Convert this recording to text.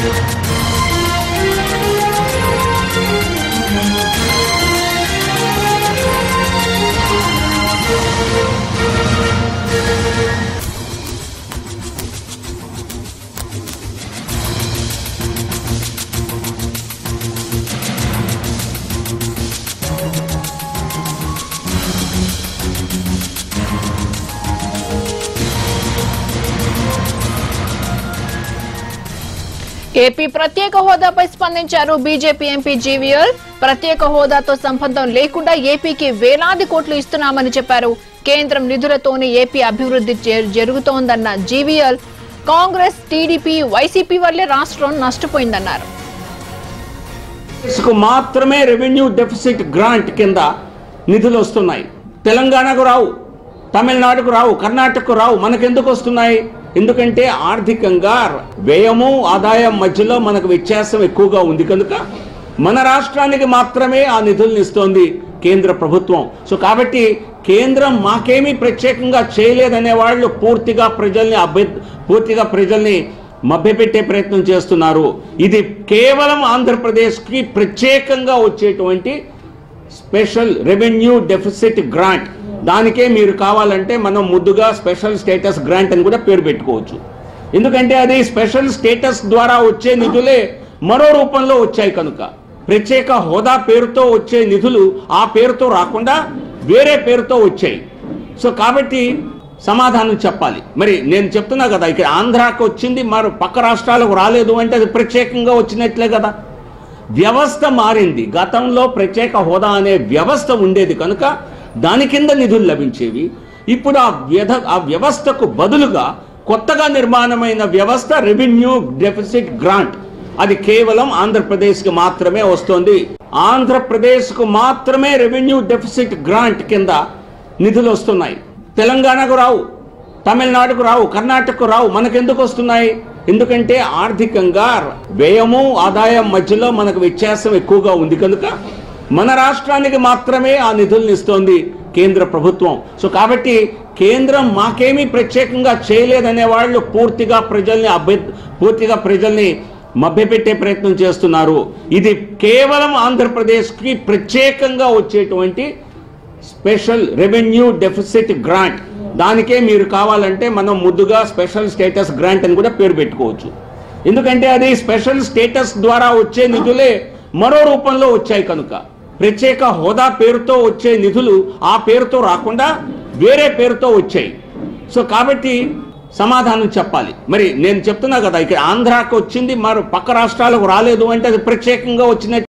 AP ప్రత్యేక హోదాపై స్పందించారు BJP MP GVL ప్రత్యేక హోదాతో సంబంధం లేకుండా ఏపీకి వేలాది కోట్లు ఇస్తున్నామని చెప్పారు కేంద్రం నిధులతోనే ఏపీ అభివృద్ధి జ- జరుగుతోందన్న జీవీఎల్ కాంగ్రెస్ టీడీపీ వైసీపీ వల్లే రాష్ట్రం నష్టపోయిందన్నారు కు మాత్రమే రెవెన్యూ డెఫిసిట్ గ్రాంట్ కింద నిధులు వస్తున్నాయి తెలంగాణకు రావు తమిళనాడుకు రావు కర్ణాటకకు రావు మనకెందుకు వస్తున్నాయి ఎందుకంటే ఆర్థికంగా వ్యయము ఆదాయం మధ్యలో మనకు వ్యత్యాసం ఎక్కువగా ఉంది కనుక మన రాష్ట్రానికి మాత్రమే ఆ నిధులను ఇస్తోంది కేంద్ర ప్రభుత్వం సో కాబట్టి కేంద్రం మాకేమీ ప్రత్యేకంగా చేయలేదనే వాళ్ళు పూర్తిగా ప్రజల్ని అభ్య పూర్తిగా ప్రజల్ని మభ్యపెట్టే ప్రయత్నం చేస్తున్నారు ఇది కేవలం ఆంధ్రప్రదేశ్కి ప్రత్యేకంగా వచ్చేటువంటి స్పెషల్ రెవెన్యూ డెఫిసిట్ గ్రాంట్ దానికే మీరు కావాలంటే మనం ముద్దుగా స్పెషల్ స్టేటస్ గ్రాంట్ అని కూడా పేరు పెట్టుకోవచ్చు ఎందుకంటే అది స్పెషల్ స్టేటస్ ద్వారా వచ్చే నిధులే మరో రూపంలో వచ్చాయి కనుక ప్రత్యేక హోదా పేరుతో వచ్చే నిధులు ఆ పేరుతో రాకుండా వేరే పేరుతో వచ్చాయి సో కాబట్టి సమాధానం చెప్పాలి మరి నేను చెప్తున్నా కదా ఇక్కడ ఆంధ్రాకి వచ్చింది మరి పక్క రాష్ట్రాలకు రాలేదు అంటే అది ప్రత్యేకంగా వచ్చినట్లే కదా వ్యవస్థ మారింది గతంలో ప్రత్యేక హోదా అనే వ్యవస్థ ఉండేది కనుక దాని కింద నిధులు లభించేవి ఇప్పుడు ఆ వ్యధ ఆ వ్యవస్థకు బదులుగా కొత్తగా నిర్మాణమైన వ్యవస్థ రెవెన్యూ డెఫిసిట్ గ్రాంట్ అది కేవలం ఆంధ్రప్రదేశ్కి మాత్రమే వస్తుంది ఆంధ్రప్రదేశ్కు మాత్రమే రెవెన్యూ డెఫిసిట్ గ్రాంట్ కింద నిధులు వస్తున్నాయి తెలంగాణకు రావు తమిళనాడుకు రావు కర్ణాటకకు రావు మనకెందుకు వస్తున్నాయి ఎందుకంటే ఆర్థికంగా వ్యయము ఆదాయం మధ్యలో మనకు వ్యత్యాసం ఎక్కువగా ఉంది కనుక మన రాష్ట్రానికి మాత్రమే ఆ నిధులను ఇస్తోంది కేంద్ర ప్రభుత్వం సో కాబట్టి కేంద్రం మాకేమీ ప్రత్యేకంగా చేయలేదనే వాళ్ళు పూర్తిగా ప్రజల్ని అభ్య పూర్తిగా ప్రజల్ని మభ్యపెట్టే ప్రయత్నం చేస్తున్నారు ఇది కేవలం ఆంధ్రప్రదేశ్కి ప్రత్యేకంగా వచ్చేటువంటి స్పెషల్ రెవెన్యూ డెఫిసిట్ గ్రాంట్ దానికే మీరు కావాలంటే మనం ముద్దుగా స్పెషల్ స్టేటస్ గ్రాంట్ అని కూడా పేరు పెట్టుకోవచ్చు ఎందుకంటే అది స్పెషల్ స్టేటస్ ద్వారా వచ్చే నిధులే మరో రూపంలో వచ్చాయి కనుక ప్రత్యేక హోదా పేరుతో వచ్చే నిధులు ఆ పేరుతో రాకుండా వేరే పేరుతో వచ్చాయి సో కాబట్టి సమాధానం చెప్పాలి మరి నేను చెప్తున్నా కదా ఇక్కడ ఆంధ్రాకి వచ్చింది మరి పక్క రాష్ట్రాలకు రాలేదు అంటే అది ప్రత్యేకంగా వచ్చినట్టు